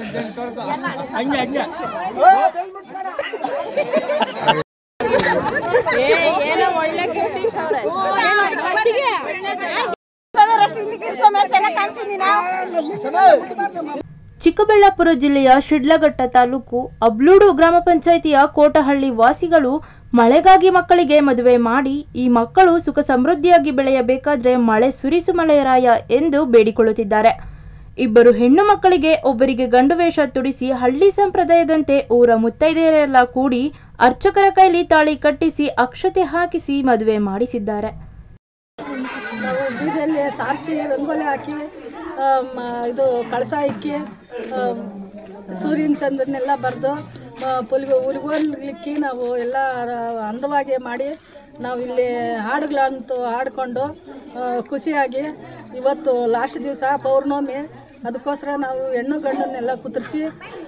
ಏನೋ ಒಳ್ಳೆ ಚೆನ್ನಾಗಿ ಕಾಣಿಸ್ತೀನಿ ಚಿಕ್ಕಬಳ್ಳಾಪುರ ಜಿಲ್ಲೆಯ ಶಿಡ್ಲಘಟ್ಟ ತಾಲೂಕು ಅಬ್ಲೂಡು ಗ್ರಾಮ ಪಂಚಾಯಿತಿಯ ಕೋಟಹಳ್ಳಿ ವಾಸಿಗಳು ಮಳೆಗಾಗಿ ಮಕ್ಕಳಿಗೆ ಮದುವೆ ಮಾಡಿ ಈ ಮಕ್ಕಳು ಸುಖ ಸಮೃದ್ಧಿಯಾಗಿ ಬೆಳೆಯಬೇಕಾದ್ರೆ ಮಳೆ ಸುರಿಸು ಮಳೆಯರಾಯ ಎಂದು ಬೇಡಿಕೊಳ್ಳುತ್ತಿದ್ದಾರೆ ಇಬ್ಬರು ಹೆಣ್ಣು ಮಕ್ಕಳಿಗೆ ಒಬ್ಬರಿಗೆ ಗಂಡು ವೇಷ ತುಡಿಸಿ ಹಳ್ಳಿ ಸಂಪ್ರದಾಯದಂತೆ ಊರ ಮುತ್ತೈದೆಯರೆಲ್ಲ ಕೂಡಿ ಅರ್ಚಕರ ಕೈಲಿ ತಾಳಿ ಕಟ್ಟಿಸಿ ಅಕ್ಷತೆ ಹಾಕಿಸಿ ಮದುವೆ ಮಾಡಿಸಿದ್ದಾರೆ ನಾವು ಬೀದಿಯಲ್ಲಿ ಸಾರಿಸಿ ರಂಗೋಲಿ ಹಾಕಿ ಆ, ಮ- ಇದು ಕಳಸ ಇಕ್ಕಿ ಆ, ಸೂರ್ಯನ ಚಂದ್ರನ್ನೆಲ್ಲ ಬರೆದು ಪುಲ್ಗೆ ಊರಿಗೆ ಹೋಗ್ಲಿಕ್ಕೆ ನಾವು ಎಲ್ಲ ರ- ಅಂದವಾಗಿ ಮಾಡಿ ನಾವು ಇಲ್ಲಿ ಹಾಡುಗಳಂತೂ ಹಾಡ್ಕೊಂಡು ಆ, ಖುಷಿಯಾಗಿ ಇವತ್ತು ಲಾಸ್ಟ್ ದಿವಸ ಪೌರ್ಣಮಿ ಅದಕ್ಕೋಸ್ಕರ ನಾವು ಹೆಣ್ಣು ಗಂಡನ್ನೆಲ್ಲ ಕುದುರಿಸಿ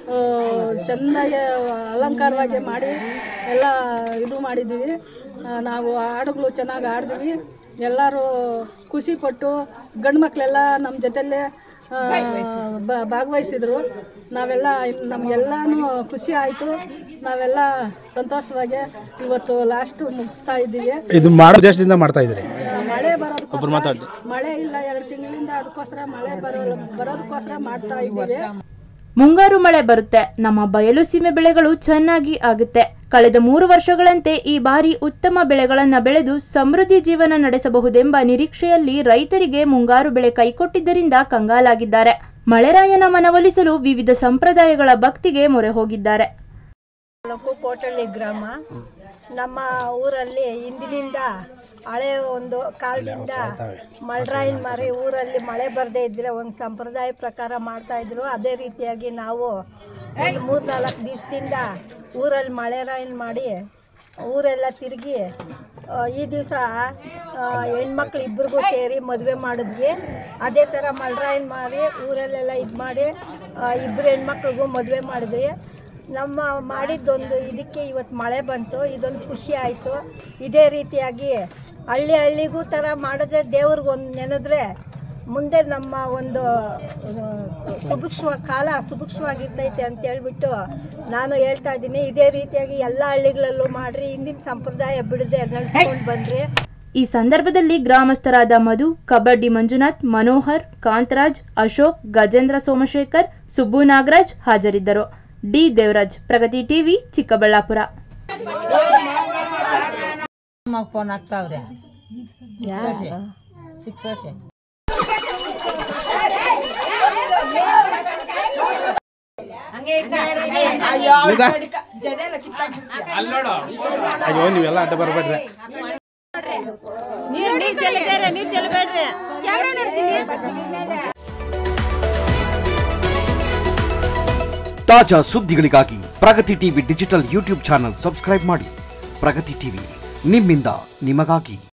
ಚೆಂದಾಗಿ ಅಲಂಕಾರವಾಗಿ ಮಾಡಿ ಎಲ್ಲ ಇದು ಮಾಡಿದ್ದೀವಿ ಆ, ನಾವು ಹಾಡುಗಳು ಚೆನ್ನಾಗಿ ಆಡಿದ್ವಿ ಎಲ್ಲರೂ ಖುಷಿಪಟ್ಟು ಗಂಡು ಮಕ್ಕಳೆಲ್ಲ ನಮ್ಮ ಜೊತೆಲ್ಲೇ ಆ, ಬ- ಭಾಗವಹಿಸಿದ್ರು ನಾವೆಲ್ಲ ನಮಗೆಲ್ಲನೂ ಖುಷಿ ಆಯಿತು ನಾವೆಲ್ಲ ಸಂತೋಷವಾಗಿ ಇವತ್ತು ಲಾಸ್ಟ್ ಮುಗಿಸ್ತಾ ಇದ್ದೀವಿ ಇದು ಮಾಡೋ ಉದ್ದೇಶದಿಂದ ಮಾಡ್ತಾ ಇದ್ರಿ ಮಳೆ ಬರೋದಕ್ಕೋಸ್ಕರ ಮಳೆ ಇಲ್ಲ ಎರಡು ತಿಂಗಳಿಂದ ಅದಕ್ಕೋಸ್ಕರ ಮಳೆ ಬರೋ ಬರೋದಕ್ಕೋಸ್ಕರ ಮಾಡ್ತಾ ಇದ್ದೀವಿ ಮುಂಗಾರು ಮಳೆ ಬರುತ್ತೆ ನಮ್ಮ ಬಯಲು ಸೀಮೆ ಬೆಳೆಗಳು ಚೆನ್ನಾಗಿ ಆಗುತ್ತೆ ಕಳೆದ ಮೂರು ವರ್ಷಗಳಂತೆ ಈ ಬಾರಿ ಉತ್ತಮ ಬೆಳೆಗಳನ್ನು ಬೆಳೆದು ಸಮೃದ್ಧಿ ಜೀವನ ನಡೆಸಬಹುದೆಂಬ ನಿರೀಕ್ಷೆಯಲ್ಲಿ ರೈತರಿಗೆ ಮುಂಗಾರು ಬೆಳೆ ಕೈಕೊಟ್ಟಿದ್ದರಿಂದ ಕಂಗಾಲಾಗಿದ್ದಾರೆ ಮಳೆರಾಯನ ಮನವೊಲಿಸಲು ವಿವಿಧ ಸಂಪ್ರದಾಯಗಳ ಭಕ್ತಿಗೆ ಮೊರೆ ಹೋಗಿದ್ದಾರೆ ತಾಲೂಕು ಕೋಟಳ್ಳಿ ಗ್ರಾಮ ನಮ್ಮ ಊರಲ್ಲಿ ಇಂದಿನಿಂದ ಹಳೆ ಒಂದು ಕಾಲದಿಂದ ಮಳ್ರಾಯಿನ ಮಾರಿ ಊರಲ್ಲಿ ಮಳೆ ಬರದೇ ಇದ್ದರೆ ಒಂದು ಸಂಪ್ರದಾಯ ಪ್ರಕಾರ ಮಾಡ್ತಾ ಇದ್ರು ಅದೇ ರೀತಿಯಾಗಿ ನಾವು ಒಂದು ಮೂರು ನಾಲ್ಕು ದಿವಸದಿಂದ ಊರಲ್ಲಿ ಮಳೆರಾಯನ್ ಮಾಡಿ ಊರೆಲ್ಲ ತಿರುಗಿ ಆ, ಈ ದಿವಸ ಹೆಣ್ಮಕ್ಳು ಇಬ್ರಿಗೂ ಸೇರಿ ಮದುವೆ ಮಾಡಿದ್ವಿ ಅದೇ ಥರ ಮಳ್ರಾಯನ್ ಮಾರಿ ಊರಲ್ಲೆಲ್ಲ ಇದು ಮಾಡಿ ಆ, ಇಬ್ಬರು ಹೆಣ್ಮಕ್ಳಿಗೂ ಮದುವೆ ಮಾಡಿದ್ವಿ ನಮ್ಮ ಮಾಡಿದ್ದೊಂದು ಇದಕ್ಕೆ ಇವತ್ತು ಮಳೆ ಬಂತು ಇದೊಂದು ಖುಷಿ ಆಯಿತು ಇದೇ ರೀತಿಯಾಗಿ ಹಳ್ಳಿ ಹಳ್ಳಿಗೂ ಥರ ಮಾಡಿದ್ರೆ ದೇವ್ರಿಗೆ ಒಂದು ನೆನೆದ್ರೆ ಮುಂದೆ ನಮ್ಮ ಒಂದು ಆ, ಸುಭಿಕ್ಷವ ಕಾಲ ಸುಭಿಕ್ಷವಾಗಿರ್ತೈತೆ ಅಂತ ಹೇಳ್ಬಿಟ್ಟು ನಾನು ಹೇಳ್ತಾ ಇದ್ದೀನಿ ಇದೇ ರೀತಿಯಾಗಿ ಎಲ್ಲ ಹಳ್ಳಿಗಳಲ್ಲೂ ಮಾಡ್ರಿ ಹಿಂದಿನ ಸಂಪ್ರದಾಯ ಬಿಡದೆ ನಡೆಸ್ಕೊಂಡು ಬಂದ್ರಿ ಈ ಸಂದರ್ಭದಲ್ಲಿ ಗ್ರಾಮಸ್ಥರಾದ ಮಧು ಕಬಡ್ಡಿ ಮಂಜುನಾಥ್ ಮನೋಹರ್ ಕಾಂತರಾಜ್ ಅಶೋಕ್ ಗಜೇಂದ್ರ ಸೋಮಶೇಖರ್ ಸುಬ್ಬು ನಾಗರಾಜ್ ಹಾಜರಿದ್ದರು D Devaraj Pragati TV Chikkaballapura phone ಆಗ್ತಾವ್ರೆ ಸಿಕ್ಸ್ ವರ್ಷ ಅಯ್ಯೋ ನೀವೆಲ್ಲ ಅಡ್ಡ ಬರಬೇಡ್ರಿ ನೀರ್ ನೀರ್ ಚೆಲ್ಲಬೇಡ್ರಿ ನೀರ್ ಚೆಲ್ಲಬೇಡ್ರಿ ಕ್ಯಾಮ್ರಾ ನೋಡ್ತೀನಿ ತಾಜಾ ಸುದ್ದಿಗಳಿಗಾಗಿ Pragati TV digital YouTube channel subscribe ಮಾಡಿ ಪ್ರಗತಿ ಟಿವಿ ನಿಮ್ಮಿಂದ ನಿಮಗಾಗಿ